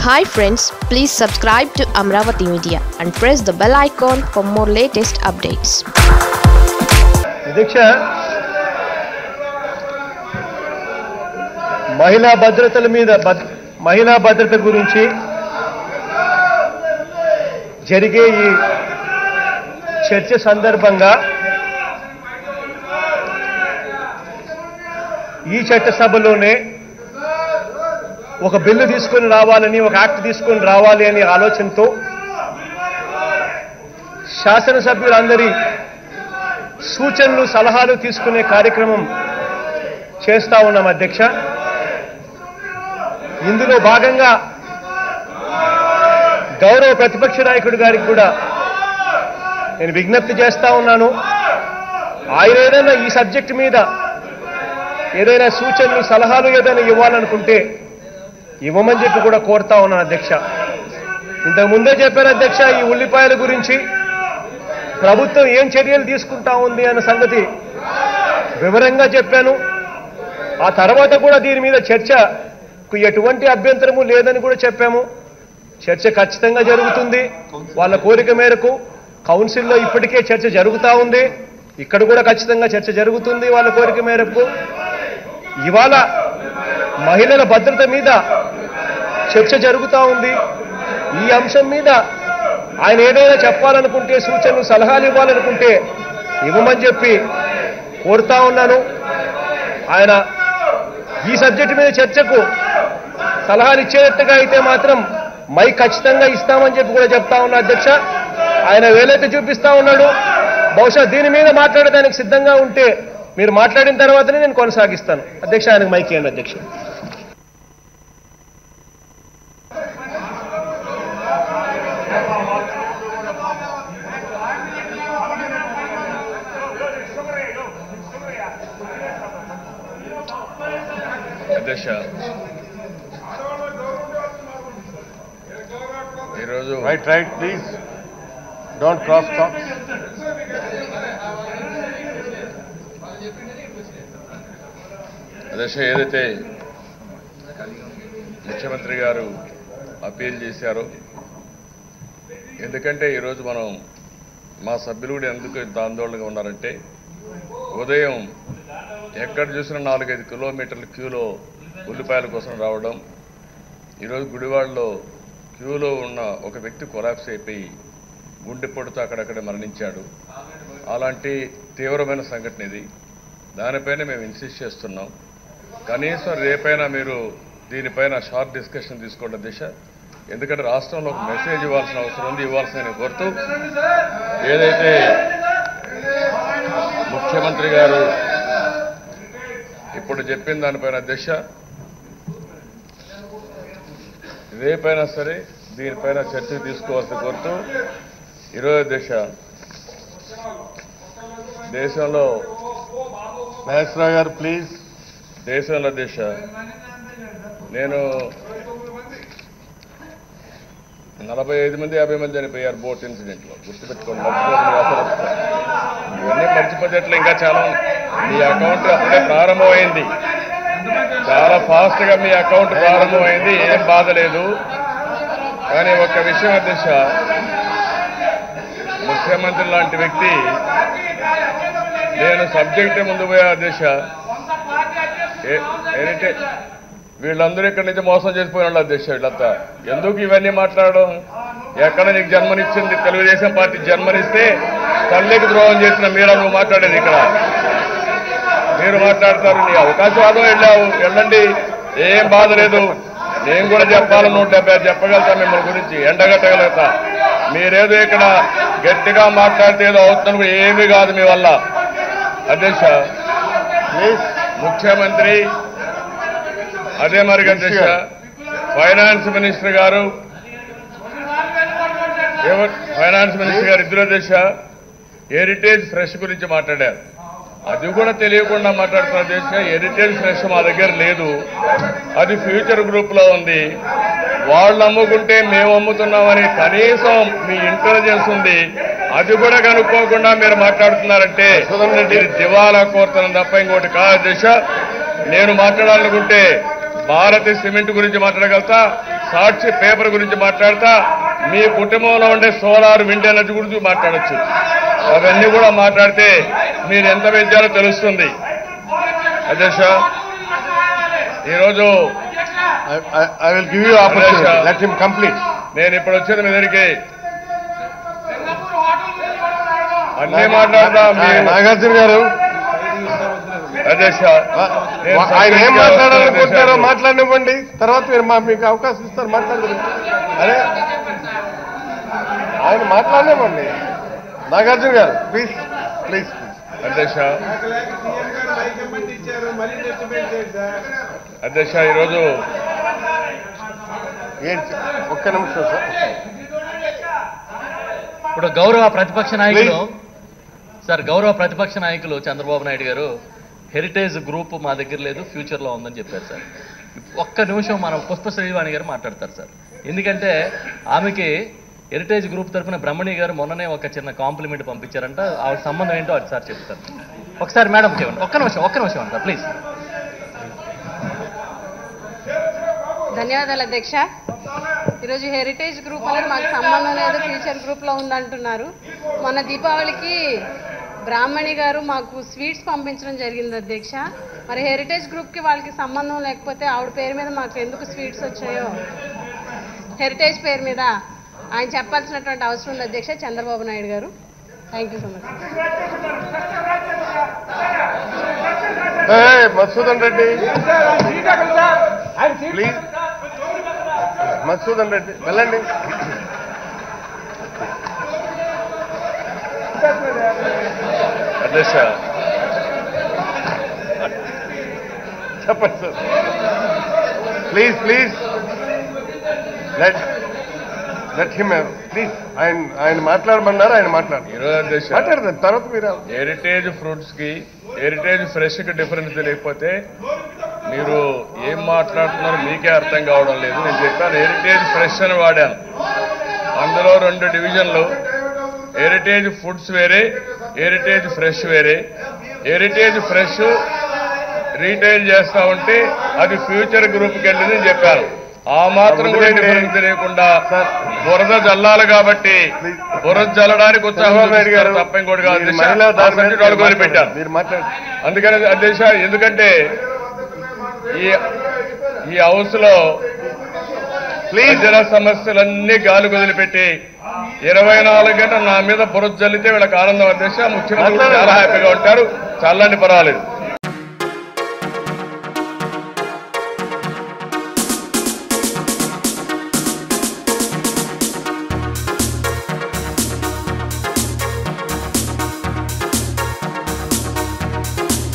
Hi friends please subscribe to Amaravati media and press the bell icon for more latest updates అధ్యక్ష మహిళా భద్రతల మీద భద్- మహిళా భద్రత గురించి జరిగే ఈ చర్చ సందర్భంగా ఈ చట్టసభలోనే ఒక బిల్లు తీసుకొని రావాలని ఒక యాక్ట్ తీసుకొని రావాలి అనే ఆలోచనతో శాసనసభ్యులందరి సూచనలు సలహాలు తీసుకునే కార్యక్రమం చేస్తా ఉన్నాం అధ్యక్ష ఇందులో భాగంగా గౌరవ ప్రతిపక్ష నాయకుడు గారికి కూడా నేను విజ్ఞప్తి చేస్తా ఉన్నాను ఆయన ఏదైనా ఈ సబ్జెక్ట్ మీద ఏదైనా సూచనలు సలహాలు ఏదైనా ఇవ్వాలనుకుంటే ఇవ్వమని చెప్పి కూడా కోరుతా ఉన్నాను అధ్యక్ష ఇంతకు ముందే చెప్పారు అధ్యక్ష ఈ ఉల్లిపాయల గురించి ప్రభుత్వం ఏం చర్యలు తీసుకుంటా ఉంది అన్న సంగతి వివరంగా చెప్పాను ఆ తర్వాత కూడా దీని మీద చర్చకు ఎటువంటి అభ్యంతరము లేదని కూడా చెప్పాము చర్చ ఖచ్చితంగా జరుగుతుంది వాళ్ళ కోరిక మేరకు కౌన్సిల్లో ఇప్పటికే చర్చ జరుగుతూ ఉంది ఇక్కడ కూడా ఖచ్చితంగా చర్చ జరుగుతుంది వాళ్ళ కోరిక మేరకు ఇవాళ మహిళల భద్రత మీద చర్చ జరుగుతూ ఉంది ఈ అంశం మీద ఆయన ఏదైనా చెప్పాలనుకుంటే సూచనలు సలహాలు ఇవ్వాలనుకుంటే ఇవ్వమని చెప్పి కోరుతా ఉన్నాను ఆయన ఈ సబ్జెక్టు మీద చర్చకు సలహాలు ఇచ్చేటట్టుగా అయితే మాత్రం మైక్ ఖచ్చితంగా ఇస్తామని చెప్పి కూడా చెప్తా ఉన్నా అధ్యక్ష ఆయన వేలైతే చూపిస్తా ఉన్నాడు బహుశా దీని మీద మాట్లాడడానికి సిద్ధంగా ఉంటే మీరు మాట్లాడిన తర్వాతనే నేను కొనసాగిస్తాను అధ్యక్ష ఆయనకు మైక్ ఇవ్వండి అధ్యక్ష అధ్యక్ష ఈరోజు right right please don't cross talk అధ్యక్ష ఏదైతే ముఖ్యమంత్రి గారు అప్పీల్ చేశారో ఎందుకంటే ఈరోజు మనం మా సభ్యులు కూడా ఎందుకు ఇంత ఆందోళనగా ఉన్నారంటే ఉదయం ఎక్కడ చూసినా నాలుగైదు కిలోమీటర్ల క్యూలో ఉల్లిపాయల కోసం రావడం ఈరోజు గుడివాడలో క్యూలో ఉన్న ఒక వ్యక్తి కొలాప్స్ అయిపోయి గుండెపోటుతో అక్కడక్కడ మరణించాడు అలాంటి తీవ్రమైన సంఘటన ఇది దానిపైన మేము ఇన్సిస్ట్ చేస్తున్నాం కనీసం రేపైనా మీరు దీనిపైన షార్ట్ డిస్కషన్ తీసుకోండి దిశ ఎందుకంటే రాష్ట్రంలో ఒక మెసేజ్ ఇవ్వాల్సిన అవసరం ఉంది ఇవ్వాల్సిన కోరుతూ ఏదైతే ముఖ్యమంత్రి గారు ఇప్పుడు చెప్పిన దానిపైన దిశ రేపైనా సరే దీనిపైన చర్చ తీసుకోవాల్సి కోరుతూ ఈరోజు దిశ దేశంలో మహేశ్వరరావు గారు ప్లీజ్ దేశంలో దిశ నేను నలభై ఐదు మంది యాభై మంది చనిపోయారు బోట్ ఇన్సిడెంట్ లో గుర్తుపెట్టుకోండి మర్చిపోకండి అసలు ఇవన్నీ మర్చిపోతేట్లు ఇంకా చాలా ఉంది. మీ అకౌంట్ అప్పుడే ప్రారంభమైంది చాలా ఫాస్ట్ గా మీ అకౌంట్ ప్రారంభమైంది ఏం బాధ లేదు కానీ ఒక్క విషయం అధ్యక్ష ముఖ్యమంత్రి లాంటి వ్యక్తి నేను సబ్జెక్ట్ ముందు పోయా అధ్యక్ష ఏ- హెరిటేజ్ వీళ్ళందరూ ఇక్కడి నుంచి మోసం చేసిపోయిన వాళ్ళు అధ్యక్ష వీళ్ళంతా ఎందుకు ఇవన్నీ మాట్లాడడం ఎక్కడ నీకు జన్మనిచ్చింది తెలుగుదేశం పార్టీ జన్మనిస్తే తల్లికి ద్రోహం చేసిన మీరా నువ్వు మాట్లాడేది ఇక్కడ మీరు మాట్లాడతారు నీ అవకాశవాదం వెళ్ళావు వెళ్ళండి ఏం బాధ లేదు నేను కూడా చెప్పాలి నూట డెబ్బై ఐదు చెప్పగలుగుతా మిమ్మల్ని గురించి ఎండగట్టగలుగుతా మీరేదో ఇక్కడ గట్టిగా మాట్లాడితే ఏదో అవుతున్న ఏమీ కాదు మీ వల్ల అధ్యక్ష ప్లీజ్ ముఖ్యమంత్రి అదే మరి అధ్యక్ష ఫైనాన్స్ మినిస్టర్ గారు ఎవరు ఫైనాన్స్ మినిస్టర్ గారు ఇద్దరు అధ్యక్ష హెరిటేజ్ ఫ్రెష్ గురించి మాట్లాడారు అది కూడా తెలియకుండా మాట్లాడుతున్న అధ్యక్ష హెరిటేజ్ ఫ్రెష్ మా దగ్గర లేదు అది ఫ్యూచర్ గ్రూప్ లో ఉంది వాళ్ళు అమ్ముకుంటే మేము అమ్ముతున్నామని కనీసం మీ ఇంటెలిజెన్స్ ఉంది అది కూడా కనుక్కోకుండా మీరు మాట్లాడుతున్నారంటే సుధన్ రెడ్డి. ఇది దివాలా కోరుతున్నాం తప్ప ఇంకోటి కాదు దిశ నేను మాట్లాడాలనుకుంటే భారతి సిమెంట్ గురించి మాట్లాడగలుగుతా సాక్షి పేపర్ గురించి మాట్లాడతా మీ కుటుంబంలో ఉండే సోలార్ విండ్ ఎనర్జీ గురించి మాట్లాడొచ్చు అవన్నీ కూడా మాట్లాడితే మీరు ఎంత పెంచాలో తెలుస్తుంది అధ్యక్ష ఈరోజు I will give you opportunity let him complete నేను ఇప్పుడు వచ్చేది మీ దగ్గరికి అన్నీ మాట్లాడతా మీరు నాగార్జున గారు అధ్యక్ష నేను ఆయన ఏం సబ్జెక్ట్గా మాట్లాడాలనుకుంటున్నారో వస్తున్నాను. మాట్లాడనివ్వండి తర్వాత మీరు మా మీకు అవకాశం ఇస్తారు మాట్లాడదు అరే ఆయన మాట్లాడనివ్వండి నాగార్జున గారు ప్లీజ్ ప్లీజ్ ప్లీజ్ అధ్యక్ష అధ్యక్ష ఈరోజు ఏంటి ఒక్క నిమిషం సార్ ఇప్పుడు గౌరవ ప్రతిపక్ష నాయకులు సార్ గౌరవ ప్రతిపక్ష నాయకులు చంద్రబాబు నాయుడు గారు హెరిటేజ్ గ్రూప్ మా దగ్గర లేదు ఫ్యూచర్లో ఉందని చెప్పారు సార్ ఒక్క నిమిషం మనం పుష్ప శ్రీవాణి గారు మాట్లాడతారు సార్ ఎందుకంటే ఆమెకి హెరిటేజ్ గ్రూప్ తరఫున బ్రహ్మణి గారు మొన్ననే ఒక చిన్న కాంప్లిమెంట్ పంపించారంట ఆవిడ సంబంధం ఏంటో అది సార్ చెప్తారు ఒకసారి మేడం చేయండి ఒక్క నిమిషం ఒక్క నిమిషం అంటారు ప్లీజ్ ధన్యవాదాలు అధ్యక్ష ఈరోజు హెరిటేజ్ గ్రూప్ అనేది మాకు సంబంధం లేదు ఫ్యూచర్ గ్రూప్లో ఉందంటున్నారు మొన్న దీపావళికి బ్రాహ్మణి గారు మాకు స్వీట్స్ పంపించడం జరిగింది అధ్యక్ష మరి హెరిటేజ్ గ్రూప్కి వాళ్ళకి సంబంధం లేకపోతే ఆవిడ పేరు మీద మాకు ఎందుకు స్వీట్స్ వచ్చాయో హెరిటేజ్ పేరు మీద ఆయన చెప్పాల్సినటువంటి అవసరం ఉంది అధ్యక్ష Chandrababu Naidu garu thank you so much Madhusudan Reddy please Madhusudan Reddy వెళ్ళండి అధ్యక్ష చెప్పండి sir please please let let him please ఆయన ఆయన మాట్లాడమన్నారు ఆయన మాట్లాడు ఈరోజు అధ్యక్ష మాట్లాడదాం తర్వాత మీరు హెరిటేజ్ ఫ్రూట్స్ కి హెరిటేజ్ ఫ్రెష్ కి డిఫరెన్స్ తెలియకపోతే మీరు ఏం మాట్లాడుతున్నారో మీకే అర్థం కావడం లేదు నేను చెప్పాను హెరిటేజ్ ఫ్రెష్ అని వాడాను అందులో రెండు డివిజన్లు హెరిటేజ్ ఫుడ్స్ వేరే హెరిటేజ్ ఫ్రెష్ వేరే హెరిటేజ్ ఫ్రెష్ రీటైల్ చేస్తా ఉంటే అది ఫ్యూచర్ గ్రూప్కి వెళ్ళింది అని చెప్పాను ఆ మాత్రం కూడా డిఫరెన్స్ తెలియకుండా బురద జల్లాలి కాబట్టి బురద జల్లడానికి ఉత్సాహం చంద్రబాబు నాయుడు గారు చూపిస్తారు తప్ప ఇంకోటి కాదు మీరు అధ్యక్ష. మహిళా ఆ దాని మీద సబ్జెక్ట్ వాళ్ళకి వదిలిపెట్టాను మీరు మాట్లాడు అందుకని అధ్యక్ష ఎందుకంటే ఈ ఈ హౌస్ లో ప్రజల సమస్యలన్నీ గాలి వదిలిపెట్టి ఇరవై నాలుగు గంటలు నా మీద బురద జల్లితే వీళ్ళకి ఆనందం అధ్యక్ష ముఖ్యమంత్రి కూడా చాలా హ్యాపీగా ఉంటారు చల్లని పర్వాలేదు